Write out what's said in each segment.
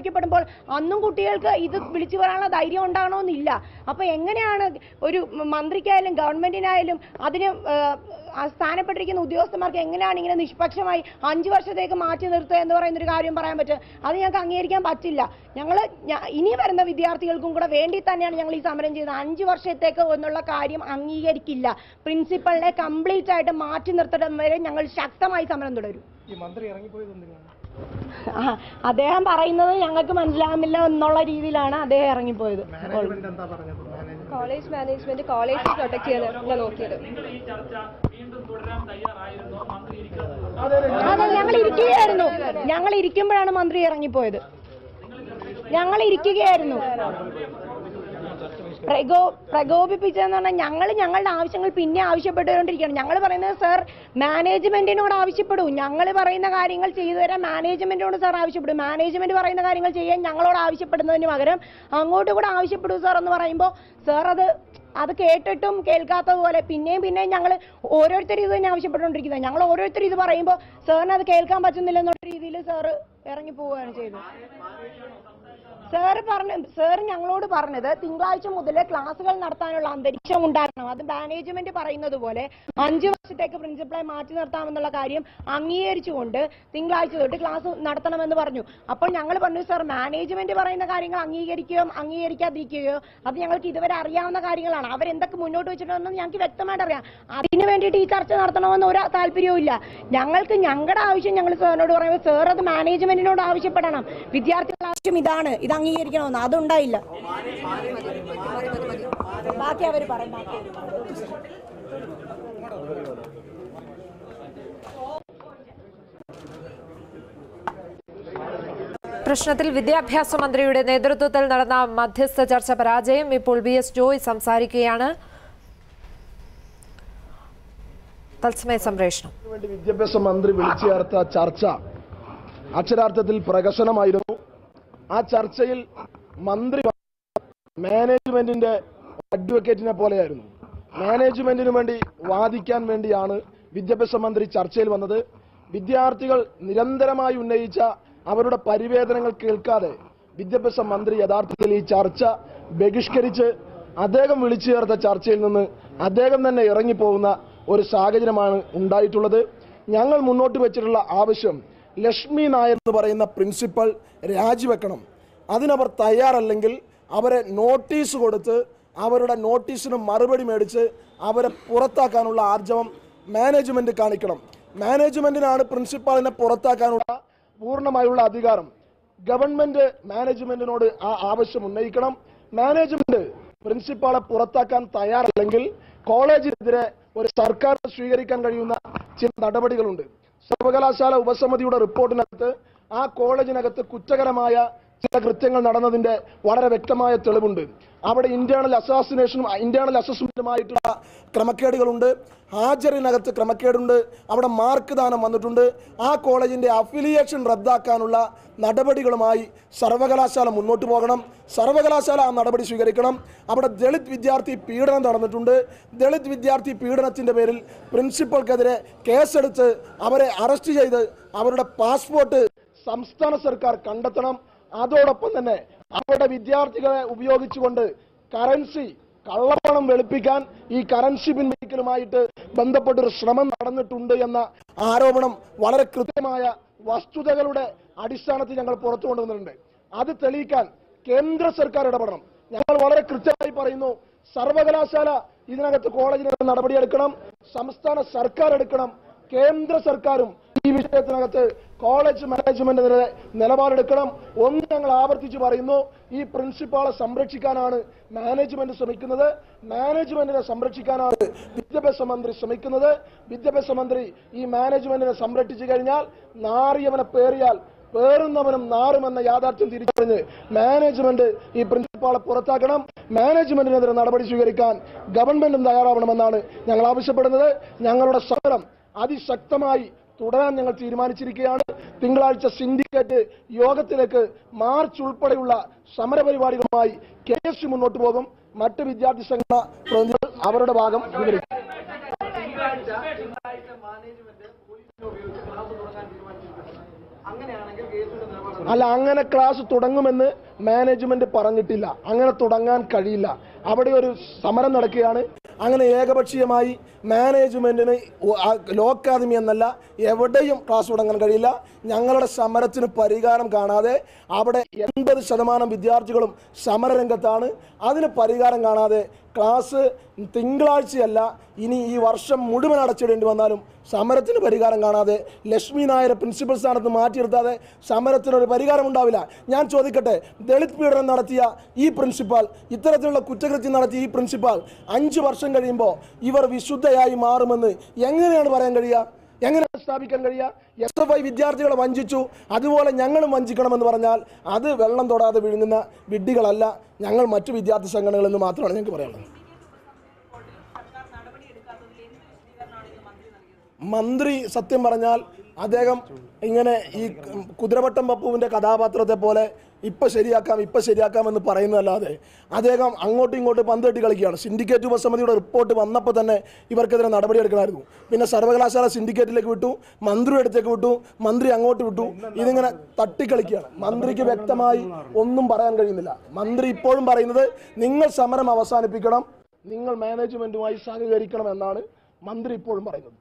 ആവശ്യപ്പെടുമ്പോൾ അന്നും കുട്ടികൾക്ക് ഇത് വിളിച്ചു പറയാനുള്ള ധൈര്യം ഉണ്ടാകണമെന്നില്ല അപ്പൊ എങ്ങനെയാണ് ഒരു മന്ത്രിക്കായാലും ഗവൺമെന്റിനായാലും അതിന് ഏഹ്, ആ സ്ഥാനപ്പെട്ടിരിക്കുന്ന ഉദ്യോഗസ്ഥന്മാർക്ക് എങ്ങനെയാണ് ഇങ്ങനെ നിഷ്പക്ഷമായി അഞ്ചു വർഷത്തേക്ക് മാറ്റി നിർത്തുക എന്ന് പറയുന്ന ഒരു കാര്യം പറയാൻ പറ്റുക അത് ഞങ്ങൾക്ക് അംഗീകരിക്കാൻ പറ്റില്ല ഞങ്ങൾ ഇനി വരുന്ന വിദ്യാർത്ഥികൾക്കും കൂടെ വേണ്ടി തന്നെയാണ് ഞങ്ങൾ ഈ സമരം ചെയ്യുന്നത് അഞ്ചു വർഷത്തേക്ക് എന്നുള്ള കാര്യം അംഗീകരിക്കില്ല പ്രിൻസിപ്പളിനെ കംപ്ലീറ്റ് ആയിട്ട് മാറ്റി നിർത്തണം വരെ ഞങ്ങൾ ശക്തമായി സമരം തുടരും ഈ മന്ത്രി ഇറങ്ങിപ്പോയത് എന്തിനാണ് ആ, അദ്ദേഹം പറയുന്നത് ഞങ്ങൾക്ക് മനസ്സിലാകുന്നില്ല എന്നുള്ള രീതിയിലാണ് അദ്ദേഹം ഇറങ്ങിപ്പോയത് മാനേജ്മെന്റ് എന്താ പറഞ്ഞത് management college management college protect ചെയ്യാനാണ് നോക്കിയത് അതെ ഞങ്ങൾ ഇരിക്കുകയായിരുന്നു ഞങ്ങൾ ഇരിക്കുമ്പോഴാണ് മന്ത്രി ഇറങ്ങിപ്പോയത് ഞങ്ങൾ ഇരിക്കുകയായിരുന്നു പ്രകോ പ്രകോപിപ്പിച്ചതെന്ന് പറഞ്ഞാൽ ഞങ്ങൾ ഞങ്ങളുടെ ആവശ്യങ്ങൾ പിന്നെ ആവശ്യപ്പെട്ടുകൊണ്ടിരിക്കുകയാണ് ഞങ്ങൾ പറയുന്നത് സാർ മാനേജ്മെന്റിനോട് ആവശ്യപ്പെടൂ ഞങ്ങൾ പറയുന്ന കാര്യങ്ങൾ ചെയ്തു തരാൻ മാനേജ്മെന്റിനോട് സാർ ആവശ്യപ്പെടും മാനേജ്മെന്റ് പറയുന്ന കാര്യങ്ങൾ ചെയ്യാൻ ഞങ്ങളോട് ആവശ്യപ്പെടുന്നതിന് പകരം അങ്ങോട്ട് കൂടെ ആവശ്യപ്പെടൂ സാർ എന്ന് പറയുമ്പോൾ സാർ അത് അത് കേട്ടിട്ടും കേൾക്കാത്തതുപോലെ പിന്നെയും പിന്നെയും ഞങ്ങൾ ഓരോരുത്തരും ഇത് തന്നെ ആവശ്യപ്പെട്ടുകൊണ്ടിരിക്കുന്നത് ഞങ്ങൾ ഓരോരുത്തരും ഇത് പറയുമ്പോൾ സാറിന് അത് കേൾക്കാൻ പറ്റുന്നില്ല എന്നുള്ള രീതിയിൽ സാറ് ഇറങ്ങി പോവുകയാണ് ചെയ്തത് സാറ് പറഞ്ഞ സാർ ഞങ്ങളോട് പറഞ്ഞത് തിങ്കളാഴ്ച മുതൽ ക്ലാസ്സുകൾ നടത്താനുള്ള അന്തരീക്ഷം ഉണ്ടാകണം അത് മാനേജ്മെന്റ് പറയുന്നത് പോലെ അഞ്ചു വർഷത്തേക്ക് പ്രിൻസിപ്പളെ മാറ്റി നിർത്താമെന്നുള്ള കാര്യം അംഗീകരിച്ചുകൊണ്ട് തിങ്കളാഴ്ച തൊട്ട് ക്ലാസ് നടത്തണമെന്ന് പറഞ്ഞു അപ്പോൾ ഞങ്ങൾ പറഞ്ഞു സാർ മാനേജ്മെന്റ് പറയുന്ന കാര്യങ്ങൾ അംഗീകരിക്കുകയോ അംഗീകരിക്കാതിരിക്കുകയോ അത് ഞങ്ങൾക്ക് ഇതുവരെ അറിയാവുന്ന കാര്യങ്ങളാണ് അവരെന്തൊക്കെ മുന്നോട്ട് വെച്ചിട്ടുണ്ടെന്ന് ഞങ്ങൾക്ക് വ്യക്തമായിട്ട് അറിയാം അതിന് വേണ്ടിയിട്ട് ഈ ചർച്ച നടത്തണമെന്ന് ഒരു താല്പര്യവും ഇല്ല ഞങ്ങൾക്ക് ഞങ്ങളുടെ ആവശ്യം ഞങ്ങൾ സാറിനോട് പറയുമ്പോൾ സാർ അത് മാനേജ്മെന്റിനോട് ആവശ്യപ്പെടണം വിദ്യാർത്ഥികളുടെ ആവശ്യം ഇതാണ് ഇത് അംഗീകരിക്കണമെന്ന് അതുണ്ടായില്ല ബാക്കി അവർ പറയും ബാക്കി അവര് പറയും. പ്രശ്നത്തിൽ വിദ്യാഭ്യാസ മന്ത്രിയുടെ നേതൃത്വത്തിൽ നടന്ന മധ്യസ്ഥ ചർച്ച പരാജയം ഇപ്പോൾ ബി എസ് ജോയ് സംസാരിക്കുകയാണ് തത്സമയ സംപ്രേഷണം വേണ്ടി വിദ്യാഭ്യാസ മന്ത്രി വിളിച്ചു ചേർത്ത ചർച്ച അക്ഷരാർത്ഥത്തിൽ പ്രകസനമായിരുന്നു ആ ചർച്ചയിൽ മന്ത്രി മാനേജ്മെന്റിന്റെ അഡ്വക്കേറ്റിനെ പോലെയായിരുന്നു മാനേജ്മെന്റിനു വേണ്ടി വാദിക്കാൻ വേണ്ടിയാണ് വിദ്യാഭ്യാസ മന്ത്രി ചർച്ചയിൽ വന്നത് വിദ്യാർത്ഥികൾ നിരന്തരമായി ഉന്നയിച്ച അവരുടെ പരിവേദനങ്ങൾ കേൾക്കാതെ വിദ്യാഭ്യാസ മന്ത്രി യഥാർത്ഥത്തിൽ ഈ ചർച്ച ബഹിഷ്കരിച്ച് അദ്ദേഹം വിളിച്ചു ചേർത്ത ചർച്ചയിൽ നിന്ന് അദ്ദേഹം തന്നെ ഇറങ്ങിപ്പോകുന്ന ഒരു സാഹചര്യമാണ് ഉണ്ടായിട്ടുള്ളത് ഞങ്ങൾ മുന്നോട്ട് വെച്ചിട്ടുള്ള ആവശ്യം ലക്ഷ്മി നായർ എന്ന് പറയുന്ന പ്രിൻസിപ്പൽ രാജിവെക്കണം അതിനവർ തയ്യാറല്ലെങ്കിൽ അവരെ നോട്ടീസ് കൊടുത്ത് അവരുടെ നോട്ടീസിന് മറുപടി മേടിച്ച് അവരെ പുറത്താക്കാനുള്ള ആർജവം മാനേജ്മെന്റ് കാണിക്കണം മാനേജ്മെന്റിനാണ് പ്രിൻസിപ്പാളിനെ പുറത്താക്കാനുള്ള പൂർണ്ണമായുള്ള അധികാരം ഗവൺമെന്റ് മാനേജ്മെന്റിനോട് ആ ആവശ്യം ഉന്നയിക്കണം മാനേജ്മെന്റ് പ്രിൻസിപ്പാളെ പുറത്താക്കാൻ തയ്യാറല്ലെങ്കിൽ കോളേജിനെതിരെ ഒരു സർക്കാർ സ്വീകരിക്കാൻ കഴിയുന്ന ചില നടപടികളുണ്ട് സർവകലാശാല ഉപസമിതിയുടെ റിപ്പോർട്ടിനകത്ത് ആ കോളേജിനകത്ത് കുറ്റകരമായ ചില കൃത്യങ്ങൾ നടന്നതിന്റെ വളരെ വ്യക്തമായ തെളിവുണ്ട് അവിടെ ഇന്റേണൽ അസാസിനേഷനും ഇന്റേണൽ അസസ്മെന്റുമായിട്ടുള്ള ക്രമക്കേടുകളുണ്ട് ഹാജറിനകത്ത് ക്രമക്കേടുണ്ട് അവിടെ മാർക്ക് ദാനം വന്നിട്ടുണ്ട് ആ കോളേജിന്റെ അഫിലിയേഷൻ റദ്ദാക്കാനുള്ള നടപടികളുമായി സർവകലാശാല മുന്നോട്ട് പോകണം സർവകലാശാല ആ നടപടി സ്വീകരിക്കണം അവിടെ ദളിത് വിദ്യാർത്ഥി പീഡനം നടന്നിട്ടുണ്ട് ദളിത് വിദ്യാർത്ഥി പീഡനത്തിന്റെ പേരിൽ പ്രിൻസിപ്പൽക്കെതിരെ കേസെടുത്ത് അവരെ അറസ്റ്റ് ചെയ്ത് അവരുടെ പാസ്പോർട്ട് സംസ്ഥാന സർക്കാർ കണ്ടെത്തണം അതോടൊപ്പം തന്നെ അവരുടെ വിദ്യാർത്ഥികളെ ഉപയോഗിച്ചുകൊണ്ട് കറൻസി കള്ളപ്പണം വെളുപ്പിക്കാൻ ഈ കറൻസി പിൻവലിക്കലുമായിട്ട് ബന്ധപ്പെട്ടൊരു ശ്രമം നടന്നിട്ടുണ്ട് എന്ന ആരോപണം വളരെ കൃത്യമായ വസ്തുതകളുടെ അടിസ്ഥാനത്തിൽ ഞങ്ങൾ പുറത്തു കൊണ്ടുവന്നിട്ടുണ്ട് അത് തെളിയിക്കാൻ കേന്ദ്ര സർക്കാർ ഇടപെടണം ഞങ്ങൾ വളരെ കൃത്യമായി പറയുന്നു സർവകലാശാല ഇതിനകത്ത് കോളേജിനകത്ത് നടപടിയെടുക്കണം സംസ്ഥാന സർക്കാർ എടുക്കണം കേന്ദ്ര സർക്കാരും ഈ വിഷയത്തിനകത്ത് കോളേജ് മാനേജ്മെന്റിനെതിരെ നിലപാടെടുക്കണം ഒന്ന് ഞങ്ങൾ ആവർത്തിച്ച് പറയുന്നു ഈ പ്രിൻസിപ്പാളെ സംരക്ഷിക്കാനാണ് മാനേജ്മെന്റ് ശ്രമിക്കുന്നത് മാനേജ്മെന്റിനെ സംരക്ഷിക്കാനാണ് വിദ്യാഭ്യാസ മന്ത്രി ശ്രമിക്കുന്നത് വിദ്യാഭ്യാസ മന്ത്രി ഈ മാനേജ്മെന്റിനെ സംരക്ഷിച്ചു കഴിഞ്ഞാൽ നാറിയവനെ പേറിയാൽ പേറുന്നവനും നാറുമെന്ന യാഥാർത്ഥ്യം തിരിച്ചറിഞ്ഞ് മാനേജ്മെന്റ് ഈ പ്രിൻസിപ്പാളെ പുറത്താക്കണം മാനേജ്മെന്റിനെതിരെ നടപടി സ്വീകരിക്കാൻ ഗവൺമെന്റും തയ്യാറാവണമെന്നാണ് ഞങ്ങൾ ആവശ്യപ്പെടുന്നത് ഞങ്ങളുടെ സമരം അതിശക്തമായി തുടരാൻ ഞങ്ങൾ തീരുമാനിച്ചിരിക്കുകയാണ് തിങ്കളാഴ്ച സിൻഡിക്കേറ്റ് യോഗത്തിലേക്ക് മാർച്ച് ഉൾപ്പെടെയുള്ള സമരപരിപാടികളുമായി കെ എസ് യു മുന്നോട്ട് പോകും മറ്റ് വിദ്യാർത്ഥി സംഘടന പ്രതിനിധികൾ അവരുടെ ഭാഗം വിവരിക്കും അല്ല അങ്ങനെ ക്ലാസ് തുടങ്ങുമെന്ന് മാനേജ്മെന്റ് പറഞ്ഞിട്ടില്ല അങ്ങനെ തുടങ്ങാൻ കഴിയില്ല അവിടെ ഒരു സമരം നടക്കുകയാണ് അങ്ങനെ ഏകപക്ഷീയമായി മാനേജ്മെന്റിന് ഒ- ആ ലോ അക്കാദമി എന്നല്ല എവിടെയും ക്ലാസ് തുടങ്ങാൻ കഴിയില്ല ഞങ്ങളുടെ സമരത്തിന് പരിഹാരം കാണാതെ അവിടെ എൺപത് ശതമാനം വിദ്യാർത്ഥികളും സമരരംഗത്താണ് അതിന് പരിഹാരം കാണാതെ ക്ലാസ് തിങ്കളാഴ്ചയല്ല ഇനി ഈ വർഷം മുഴുവൻ അടച്ചിടേണ്ടി വന്നാലും സമരത്തിന് പരിഹാരം കാണാതെ ലക്ഷ്മി നായരെ പ്രിൻസിപ്പൽ സ്ഥാനത്ത് മാറ്റി നിർത്താതെ സമരത്തിനൊരു പരിഹാരം ഉണ്ടാവില്ല ഞാൻ ചോദിക്കട്ടെ ദളിത് പീഡനം നടത്തിയ ഈ പ്രിൻസിപ്പാൾ ഇത്തരത്തിലുള്ള കുറ്റകൃത്യം നടത്തിയ ഈ പ്രിൻസിപ്പാൾ അഞ്ച് വർഷം കഴിയുമ്പോൾ ഇവർ വിശുദ്ധയായി മാറുമെന്ന് എങ്ങനെയാണ് പറയാൻ കഴിയുക എങ്ങനെയാണ് സ്ഥാപിക്കാൻ കഴിയുക എസ് എഫ് ഐ വിദ്യാർത്ഥികളെ വഞ്ചിച്ചു അതുപോലെ ഞങ്ങളും വഞ്ചിക്കണമെന്ന് പറഞ്ഞാൽ അത് വെള്ളം തൊടാതെ വിഴുങ്ങുന്ന വിഡ്ഢികളല്ല ഞങ്ങൾ മറ്റു വിദ്യാർത്ഥി സംഘടനകളെന്ന് മാത്രമാണ് ഞങ്ങൾക്ക് പറയാനുള്ളത് മന്ത്രി സത്യം പറഞ്ഞാൽ അദ്ദേഹം ഇങ്ങനെ ഈ കുതിരവട്ടം പപ്പുവിൻ്റെ കഥാപാത്രത്തെ പോലെ ഇപ്പം ശരിയാക്കാം ഇപ്പം ശരിയാക്കാം എന്ന് പറയുന്നതല്ലാതെ അദ്ദേഹം അങ്ങോട്ടും ഇങ്ങോട്ടും പന്ത് കെട്ടി കളിക്കുകയാണ് സിൻഡിക്കേറ്റ് ഉപസമിതിയുടെ റിപ്പോർട്ട് വന്നപ്പോൾ തന്നെ ഇവർക്കെതിരെ നടപടിയെടുക്കണമായിരുന്നു പിന്നെ സർവകലാശാല സിൻഡിക്കേറ്റിലേക്ക് വിട്ടു മന്ത്രിയുടെ അടുത്തേക്ക് വിട്ടു മന്ത്രി അങ്ങോട്ട് വിട്ടു ഇതിങ്ങനെ തട്ടിക്കളിക്കുകയാണ് മന്ത്രിക്ക് വ്യക്തമായി ഒന്നും പറയാൻ കഴിയുന്നില്ല മന്ത്രി ഇപ്പോഴും പറയുന്നത് നിങ്ങൾ സമരം അവസാനിപ്പിക്കണം നിങ്ങൾ മാനേജ്മെന്റുമായി സഹകരിക്കണം എന്നാണ് മന്ത്രി ഇപ്പോഴും പറയുന്നത്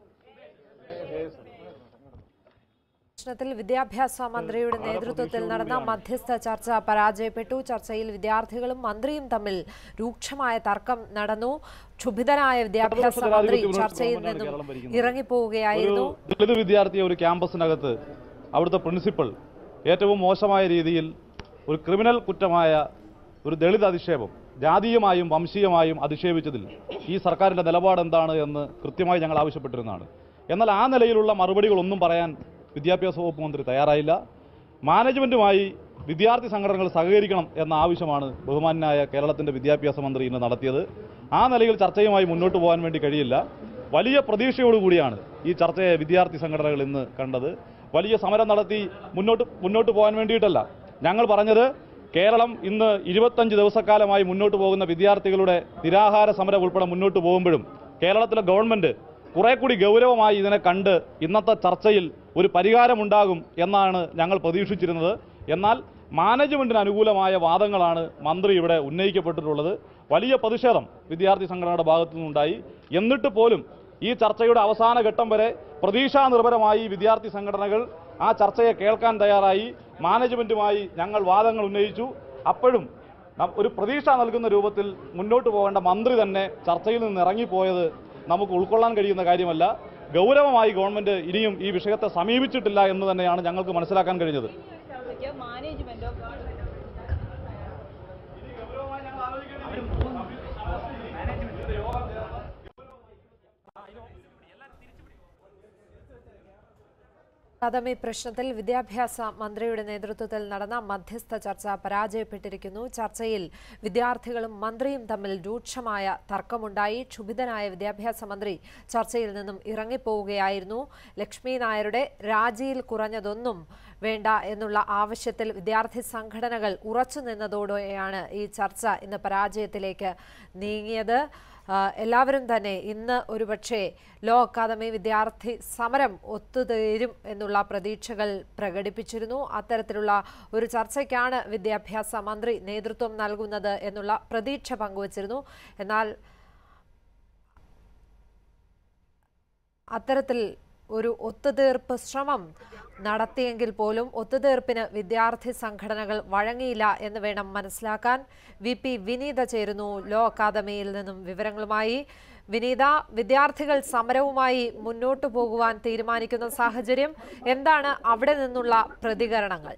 പ്രശ്നത്തിൽ വിദ്യാഭ്യാസ മന്ത്രിയുടെ നേതൃത്വത്തിൽ നടന്ന മധ്യസ്ഥ ചർച്ച പരാജയപ്പെട്ടു ചർച്ചയിൽ വിദ്യാർത്ഥികളും മന്ത്രിയും തമ്മിൽ രൂക്ഷമായ തർക്കം നടന്നു ക്ഷുഭിതനായ വിദ്യാഭ്യാസ മന്ത്രി ചർച്ചയിൽ നിന്നും ഇറങ്ങിപ്പോവുകയായിരുന്നു ഒരു ദളിത് വിദ്യാർത്ഥിയെ ഒരു ക്യാമ്പസിനകത്ത് അവിടുത്തെ പ്രിൻസിപ്പൽ ഏറ്റവും മോശമായ രീതിയിൽ ഒരു ക്രിമിനൽ കുറ്റമായ ഒരു ദളിത് അധിക്ഷേപം ജാതീയമായും വംശീയമായും അധിക്ഷേപിച്ചതിൽ ഈ സർക്കാരിന്റെ നിലപാട് എന്താണ് എന്ന് കൃത്യമായി ഞങ്ങൾ ആവശ്യപ്പെട്ടിരുന്നതാണ് എന്നാൽ ആ നിലയിലുള്ള മറുപടികളൊന്നും പറയാൻ വിദ്യാഭ്യാസ വകുപ്പ് മന്ത്രി തയ്യാറായില്ല മാനേജ്മെന്റുമായി വിദ്യാർത്ഥി സംഘടനകൾ സഹകരിക്കണം എന്ന ആവശ്യമാണ് ബഹുമാനായ കേരളത്തിന്റെ വിദ്യാഭ്യാസ മന്ത്രി ഇന്ന് നടത്തിയത് ആ നിലയിൽ ചർച്ചയുമായി മുന്നോട്ട് പോകാൻ വേണ്ടി കഴിയില്ല വലിയ പ്രതീക്ഷയോടുകൂടിയാണ് ഈ ചർച്ചയെ വിദ്യാർത്ഥി സംഘടനകൾ ഇന്ന് കണ്ടത് വലിയ സമരം നടത്തി മുന്നോട്ട് മുന്നോട്ട് പോകാൻ വേണ്ടിയിട്ടല്ല ഞങ്ങൾ പറഞ്ഞത് കേരളം ഇന്ന് ഇരുപത്തഞ്ച് ദിവസക്കാലമായി മുന്നോട്ട് പോകുന്ന വിദ്യാർത്ഥികളുടെ നിരാഹാര സമരം ഉൾപ്പെടെ മുന്നോട്ട് പോകുമ്പോഴും കേരളത്തിലെ ഗവൺമെന്റ് കുറെ കൂടി ഗൗരവമായി ഇതിനെ കണ്ട് ഇന്നത്തെ ചർച്ചയിൽ ഒരു പരിഹാരമുണ്ടാകും എന്നാണ് ഞങ്ങൾ പ്രതീക്ഷിച്ചിരുന്നത് എന്നാൽ മാനേജ്മെന്റിന് അനുകൂലമായ വാദങ്ങളാണ് മന്ത്രി ഇവിടെ ഉന്നയിക്കപ്പെട്ടിട്ടുള്ളത് വലിയ പ്രതിഷേധം വിദ്യാർത്ഥി സംഘടനയുടെ ഭാഗത്തു നിന്നുണ്ടായി എന്നിട്ട് പോലും ഈ ചർച്ചയുടെ അവസാന ഘട്ടം വരെ പ്രതീക്ഷാനിർഭരമായി വിദ്യാർത്ഥി സംഘടനകൾ ആ ചർച്ചയെ കേൾക്കാൻ തയ്യാറായി മാനേജ്മെന്റുമായി ഞങ്ങൾ വാദങ്ങൾ ഉന്നയിച്ചു അപ്പോഴും നം- ഒരു പ്രതീക്ഷ നൽകുന്ന രൂപത്തിൽ മുന്നോട്ട് പോകേണ്ട മന്ത്രി തന്നെ ചർച്ചയിൽ നിന്ന് ഇറങ്ങിപ്പോയത് നമുക്ക് ഉൾക്കൊള്ളാൻ കഴിയുന്ന കാര്യമല്ല ഗൗരവമായി ഗവൺമെന്റ് ഇനിയും ഈ വിഷയത്തെ സമീപിച്ചിട്ടില്ല എന്ന് തന്നെയാണ് ഞങ്ങൾക്ക് മനസ്സിലാക്കാൻ കഴിഞ്ഞത് അക്കാദമി പ്രശ്നത്തിൽ വിദ്യാഭ്യാസ മന്ത്രിയുടെ നേതൃത്വത്തിൽ നടന്ന മധ്യസ്ഥ ചർച്ച പരാജയപ്പെട്ടിരിക്കുന്നു ചർച്ചയിൽ വിദ്യാർത്ഥികളും മന്ത്രിയും തമ്മിൽ രൂക്ഷമായ തർക്കമുണ്ടായി ക്ഷുഭിതനായ വിദ്യാഭ്യാസ മന്ത്രി ചർച്ചയിൽ നിന്നും ഇറങ്ങിപ്പോവുകയായിരുന്നു ലക്ഷ്മി നായരുടെ രാജിയിൽ കുറഞ്ഞതൊന്നും വേണ്ട എന്നുള്ള ആവശ്യത്തിൽ വിദ്യാർത്ഥി സംഘടനകൾ ഉറച്ചു നിന്നതോടെയാണ് ഈ ചർച്ച ഇന്ന് പരാജയത്തിലേക്ക് നീങ്ങിയത് ആ, എല്ലാവരും തന്നെ ഇന്ന് ഒരുപക്ഷെ ലോ അക്കാദമി വിദ്യാർത്ഥി സമരം ഒത്തുതീരും എന്നുള്ള പ്രതീക്ഷകൾ പ്രകടിപ്പിച്ചിരുന്നു അത്തരത്തിലുള്ള ഒരു ചർച്ചയ്ക്കാണ് വിദ്യാഭ്യാസ മന്ത്രി നേതൃത്വം നൽകുന്നത് എന്നുള്ള പ്രതീക്ഷ പങ്കുവച്ചിരുന്നു എന്നാൽ അത്തരത്തിൽ ഒരു ഒത്തുതീർപ്പ് ശ്രമം നടത്തിയെങ്കിൽ പോലും ഒത്തുതീർപ്പിന് വിദ്യാർത്ഥി സംഘടനകൾ വഴങ്ങിയില്ല എന്ന് വേണം മനസ്സിലാക്കാൻ വി പി വിനീത ചേരുന്നു ലോ അക്കാദമിയിൽ നിന്നും വിവരങ്ങളുമായി വിനീത വിദ്യാർത്ഥികൾ സമരവുമായി മുന്നോട്ടു പോകുവാൻ തീരുമാനിക്കുന്ന സാഹചര്യം എന്താണ് അവിടെ നിന്നുള്ള പ്രതികരണങ്ങൾ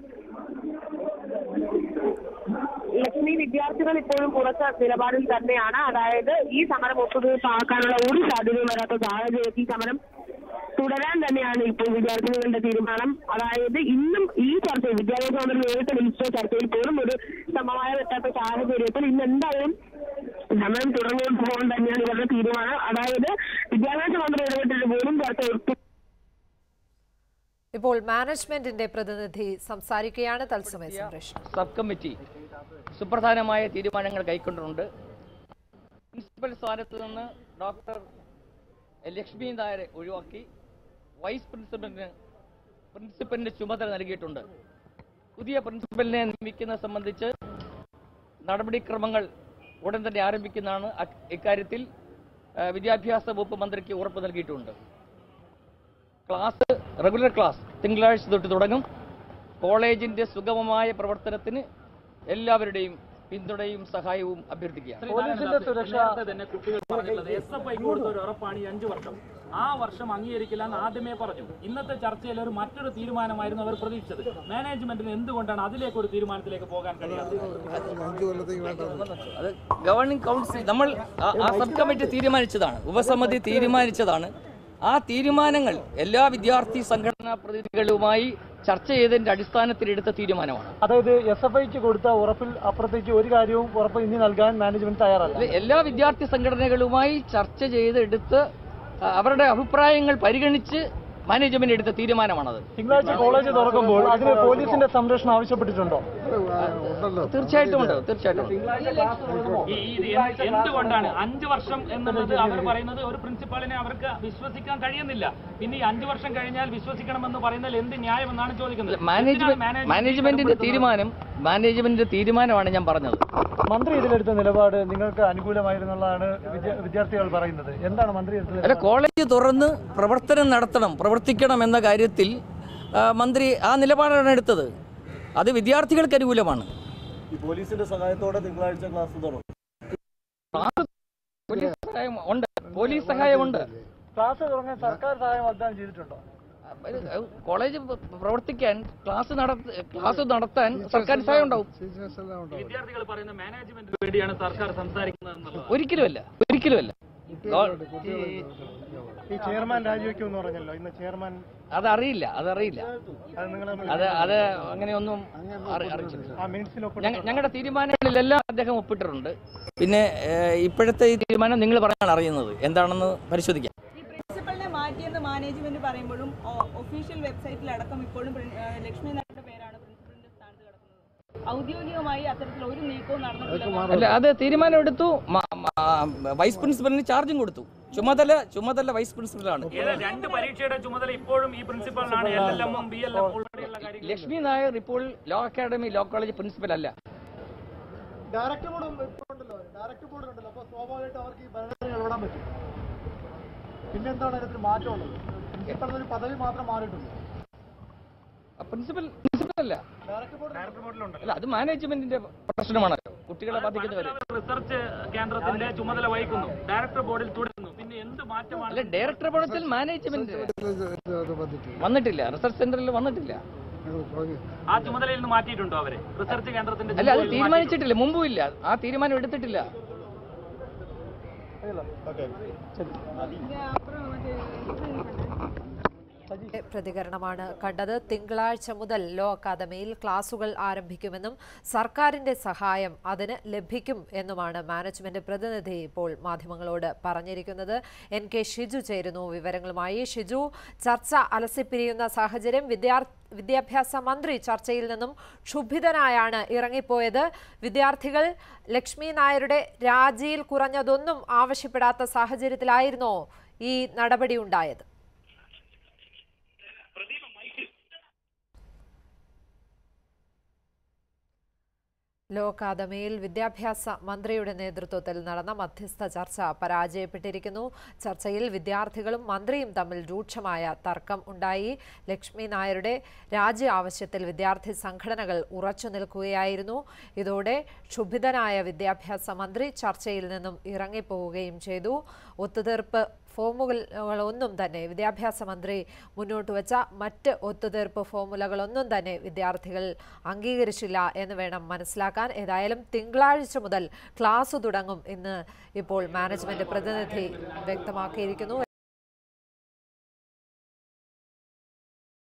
ലക്ഷ്മി വിദ്യാർത്ഥികൾ ഇപ്പോഴും ഉറച്ച നിലപാടിൽ തന്നെയാണ് അതായത് ഈ സമരം ഒത്തുതീർപ്പാക്കാനുള്ള ഒരു സാധ്യതയും വരാത്ത സാഹചര്യത്തിൽ സമരം തുടരാൻ തന്നെയാണ് ഇപ്പോൾ വിദ്യാർത്ഥികളുടെ തീരുമാനം അതായത് ഇന്നും ഈ ചർച്ചയിൽ വിദ്യാഭ്യാസ മന്ത്രി നേരിട്ട് വിളിച്ച ചർച്ചയിൽ പോലും ഒരു സമമായ എത്താത്ത സാഹചര്യത്തിൽ ഇന്ന് എന്തായാലും സമരം തുടർന്നുകൊണ്ട് പോകാൻ തന്നെയാണ് ഇവരുടെ തീരുമാനം അതായത് വിദ്യാഭ്യാസ മന്ത്രി ഇടപെട്ടിട്ട് പോലും ചർച്ച ഒത്തു ഇപ്പോൾ മാനേജ്മെന്റിന്റെ പ്രതിനിധി സംസാരിക്കുകയാണ് തത്സമയ സംപ്രേഷണം സബ് കമ്മിറ്റി സുപ്രധാനമായ തീരുമാനങ്ങൾ കൈക്കൊണ്ടിട്ടുണ്ട് പ്രിൻസിപ്പൽ സ്ഥാനത്ത് നിന്ന് ഡോക്ടർ ലക്ഷ്മി നായരെ ഒഴിവാക്കി വൈസ് പ്രിൻസിപ്പലിന് പ്രിൻസിപ്പലിന്റെ ചുമതല നൽകിയിട്ടുണ്ട് പുതിയ പ്രിൻസിപ്പലിനെ നിയമിക്കുന്നത് സംബന്ധിച്ച് നടപടിക്രമങ്ങൾ ഉടൻ തന്നെ ആരംഭിക്കുന്നതാണ് അ- ഇക്കാര്യത്തിൽ ആ, വിദ്യാഭ്യാസ വകുപ്പ് മന്ത്രിക്ക് ഉറപ്പ് നൽകിയിട്ടുണ്ട് ക്ലാസ് റെഗുലർ ക്ലാസ് തിങ്കളാഴ്ച തൊട്ട് തുടങ്ങും കോളേജിന്റെ സുഗമമായ പ്രവർത്തനത്തിന് എല്ലാവരുടെയും പിന്തുണയും സഹായവും അഭ്യർത്ഥിക്കുക പോലീസിന്റെ സുരക്ഷ നേരത്തെ തന്നെ കുട്ടികൾ പറഞ്ഞിട്ടുള്ളത് എസ് എഫ് ഐക്ക് കൊടുത്ത ഒരു ഉറപ്പാണ് ഈ അഞ്ചു വർഷം ആ വർഷം അംഗീകരിക്കില്ല എന്ന് ആദ്യമേ പറഞ്ഞു ഇന്നത്തെ ചർച്ചയിൽ ഒരു മറ്റൊരു തീരുമാനമായിരുന്നു അവർ പ്രതീക്ഷിച്ചത് മാനേജ്മെന്റിന് എന്തുകൊണ്ടാണ് അതിലേക്ക് ഒരു തീരുമാനത്തിലേക്ക് പോകാൻ കഴിയാത്തത് അത് ഗവർണിംഗ് കൗൺസിൽ നമ്മൾ ആ- ആ സബ് കമ്മിറ്റി തീരുമാനിച്ചതാണ് ഉപസമിതി തീരുമാനിച്ചതാണ് ആ തീരുമാനങ്ങൾ എല്ലാ വിദ്യാർത്ഥി സംഘടനാ പ്രതിനിധികളുമായി ചർച്ച ചെയ്തതിന്റെ അടിസ്ഥാനത്തിൽ എടുത്ത തീരുമാനമാണ് അതായത് എസ് എഫ് ഐക്ക് കൊടുത്ത ഉറപ്പിൽ അപ്പുറത്തേക്ക് ഒരു കാര്യവും ഉറപ്പ് ഇനി നൽകാൻ മാനേജ്മെന്റ് തയ്യാറല്ല ഇത് എല്ലാ വിദ്യാർത്ഥി സംഘടനകളുമായി ചർച്ച ചെയ്ത് എടുത്ത് ആ, അവരുടെ അഭിപ്രായങ്ങൾ പരിഗണിച്ച് മാനേജ്മെന്റ് എടുത്ത തീരുമാനമാണത് തിങ്കളാഴ്ച കോളേജ് തുറക്കുമ്പോൾ അതിന് പോലീസിന്റെ സംരക്ഷണം ആവശ്യപ്പെട്ടിട്ടുണ്ടോ തീർച്ചയായിട്ടും ഉണ്ട് തീർച്ചയായിട്ടും ഉണ്ട്. ഈ ഈ ഇത് എന്ത് എന്തുകൊണ്ടാണ് അഞ്ചു വർഷം എന്നുള്ളത് അവർ പറയുന്നത് ഒരു പ്രിൻസിപ്പാളിനെ അവർക്ക് വിശ്വസിക്കാൻ കഴിയുന്നില്ല പിന്നെ ഈ അഞ്ചു വർഷം കഴിഞ്ഞാൽ വിശ്വസിക്കണമെന്ന് പറയുന്നതിൽ എന്ത് ന്യായമെന്നാണ് ചോദിക്കുന്നത് എന്തിനാണ് മാനേജ്മെന്റ് management മാനേജ്മെന്റിന്റെ തീരുമാനം മാനേജ്മെന്റിന്റെ തീരുമാനമാണ് ഞാൻ പറഞ്ഞത് മന്ത്രി ഇതിലെടുത്ത നിലപാട് നിങ്ങൾക്ക് അനുകൂലമായിരുന്നുള്ളതാണ് വിദ്യ- വിദ്യാർത്ഥികൾ പറയുന്നത് എന്താണ് മന്ത്രി എടുത്തത് അല്ല കോളേജ് തുറന്ന് പ്രവർത്തനം നടത്തണം പ്രവർത്തിക്കണം എന്ന കാര്യത്തിൽ ആ, മന്ത്രി ആ നിലപാടാണ് എടുത്തത് അത് വിദ്യാർത്ഥികൾക്ക് അനുകൂലമാണ് പോലീസിന്റെ സഹായത്തോടെ തിങ്കളാഴ്ച ക്ലാസ് തുടങ്ങും പോലീസ് സഹായം ഉണ്ട് പോലീസ് സഹായമുണ്ട് ക്ലാസ് തുടങ്ങാൻ സർക്കാർ സഹായം വാഗ്ദാനം ചെയ്തിട്ടുണ്ടോ അത് കോളേജ് പ്രവർത്തിക്കാൻ ക്ലാസ് നടത്ത ക്ലാസ് നടത്താൻ സർക്കാർ സഹായം ഉണ്ടാവും വിദ്യാർത്ഥികൾ പറയുന്ന മാനേജ്മെന്റിന് വേണ്ടിയാണ് സർക്കാർ സംസാരിക്കുന്നത് എന്നുള്ളത് ഒരിക്കലുമല്ല ഒരിക്കലുമല്ല ഈ ചെയർമാൻ രാജിവെക്കുമെന്ന് പറഞ്ഞല്ലോ ഇന്ന് ചെയർമാൻ അതറിയില്ല അതറിയില്ല അത് നിങ്ങൾ അത് അത് അങ്ങനെയൊന്നും അറി- അറിയിച്ചിട്ടില്ല ആ മിനിറ്റ്സിൽ ഒപ്പിട്ട് ഞങ്ങ- ഞങ്ങളുടെ തീരുമാനങ്ങളിലെല്ലാം അദ്ദേഹം ഒപ്പിട്ടിട്ടുണ്ട് പിന്നെ ഏഹ്, ഇപ്പോഴത്തെ ഈ തീരുമാനം നിങ്ങൾ പറഞ്ഞാണ് അറിയുന്നത് എന്താണെന്ന് പരിശോധിക്കാം ഈ പ്രിൻസിപ്പലിനെ മാറ്റിയെന്ന് മാനേജ്മെന്റ് പറയുമ്പോഴും ഒഫീഷ്യൽ വെബ്സൈറ്റിൽ അടക്കം ഇപ്പോഴും പ്രിൻ- ആ, ലക്ഷ്മി നായരുടെ പേരാണ് പ്രിൻസിപ്പലിന്റെ സ്ഥാനത്ത് കിടക്കുന്നത് ഔദ്യോഗികമായി അത്തരത്തിൽ ഒരു നീക്കവും നടന്നിട്ടില്ല അല്ല അത് തീരുമാനമെടുത്തു മ- മ- വൈസ് പ്രിൻസിപ്പലിന് ചാർജും കൊടുത്തു ചുമതല ചുമതല വൈസ് പ്രിൻസിപ്പലാണ് ഏത് രണ്ട് പരീക്ഷയുടെ ചുമതല ഇപ്പോഴും ഈ പ്രിൻസിപ്പളിനാണ് എൽ എൽ എമ്മും ബി എൽ എം ഉൾപ്പെടെയുള്ള കാര്യങ്ങൾ ലക്ഷ്മി നായർ ഇപ്പോൾ law academy law college principal അല്ല ഡയറക്ടർ ബോർഡ് ഉണ്ടല്ലോ ഡയറക്ടർ ബോർഡ് ഉണ്ടല്ലോ അപ്പോൾ സ്വാഭാവികമായിട്ട് അവർക്ക് ഈ ഭരണഘടന ഇടപെടാൻ പറ്റും പിന്നെന്താണ് അതിനകത്ത് മാറ്റമുള്ളത് പ്രിൻസിപ്പൽ ഒരു പദവി മാത്രം മാറിയിട്ടുണ്ട് പ്രിൻസിപ്പൽ പ്രിൻസിപ്പൽ അല്ല ഡയറക്ടർ ബോർഡിലുണ്ട് അല്ല അത് മാനേജ്മെന്റിന്റെ പ്രശ്നമാണല്ലോ കുട്ടികളെ ബാധിക്കുന്നവര് റിസർച്ച് കേന്ദ്രത്തിന്റെ ചുമതല വഹിക്കുന്നു ഡയറക്ടർ ബോർഡിൽ തുടരുന്നു പിന്നെ എന്ത് മാറ്റമാണ് അല്ല ഡയറക്ടർ പണത്തിൽ മാനേജ്മെന്റ് വന്നിട്ടില്ല റിസർച്ച് സെന്ററിൽ വന്നിട്ടില്ല ആ ചുമതലയിൽ നിന്ന് മാറ്റിയിട്ടുണ്ടോ അവരെ റിസർച്ച് കേന്ദ്രത്തിന്റെ അല്ല അത് ചുമതലയിൽ തീരുമാനിച്ചിട്ടില്ല മുമ്പും ഇല്ല ആ തീരുമാനം എടുത്തിട്ടില്ല പ്രതികരണമാണ് കണ്ടത് തിങ്കളാഴ്ച മുതൽ ലോ അക്കാദമിയിൽ ക്ലാസുകൾ ആരംഭിക്കുമെന്നും സർക്കാരിന്റെ സഹായം അതിന് ലഭിക്കും എന്നുമാണ് മാനേജ്മെന്റ് പ്രതിനിധി ഇപ്പോൾ മാധ്യമങ്ങളോട് പറഞ്ഞിരിക്കുന്നത് എൻ കെ ഷിജു ചേരുന്നു വിവരങ്ങളുമായി ഷിജു ചർച്ച അലസിപ്പിരിയുന്ന സാഹചര്യം വിദ്യാർത്ഥി വിദ്യാഭ്യാസ മന്ത്രി ചർച്ചയിൽ നിന്നും ക്ഷുഭിതനായാണ് ഇറങ്ങിപ്പോയത് വിദ്യാർത്ഥികൾ ലക്ഷ്മി നായരുടെ രാജിയിൽ കുറഞ്ഞതൊന്നും ആവശ്യപ്പെടാത്ത സാഹചര്യത്തിലായിരുന്നോ ഈ നടപടി ഉണ്ടായത് ലോ അക്കാദമിയിൽ വിദ്യാഭ്യാസ മന്ത്രിയുടെ നേതൃത്വത്തിൽ നടന്ന മധ്യസ്ഥ ചർച്ച പരാജയപ്പെട്ടിരിക്കുന്നു ചർച്ചയിൽ വിദ്യാർത്ഥികളും മന്ത്രിയും തമ്മിൽ രൂക്ഷമായ തർക്കം ഉണ്ടായി ലക്ഷ്മി നായരുടെ രാജി ആവശ്യത്തിൽ വിദ്യാർത്ഥി സംഘടനകൾ ഉറച്ചു നിൽക്കുകയായിരുന്നു ഇതോടെ ക്ഷുഭിതനായ വിദ്യാഭ്യാസ മന്ത്രി ചർച്ചയിൽ നിന്നും ഇറങ്ങിപ്പോവുകയും ചെയ്തു ഒത്തുതീർപ്പ് ഫോമുകളൊന്നും തന്നെ വിദ്യാഭ്യാസ മന്ത്രി മുന്നോട്ട് വച്ച മറ്റ് ഒത്തുതീർപ്പ് ഫോമുലകളൊന്നും തന്നെ വിദ്യാർത്ഥികൾ അംഗീകരിച്ചില്ല എന്ന് വേണം മനസ്സിലാക്കാൻ ഏതായാലും തിങ്കളാഴ്ച മുതൽ ക്ലാസ് തുടങ്ങും എന്ന് ഇപ്പോൾ മാനേജ്മെന്റ് പ്രതിനിധി വ്യക്തമാക്കിയിരിക്കുന്നു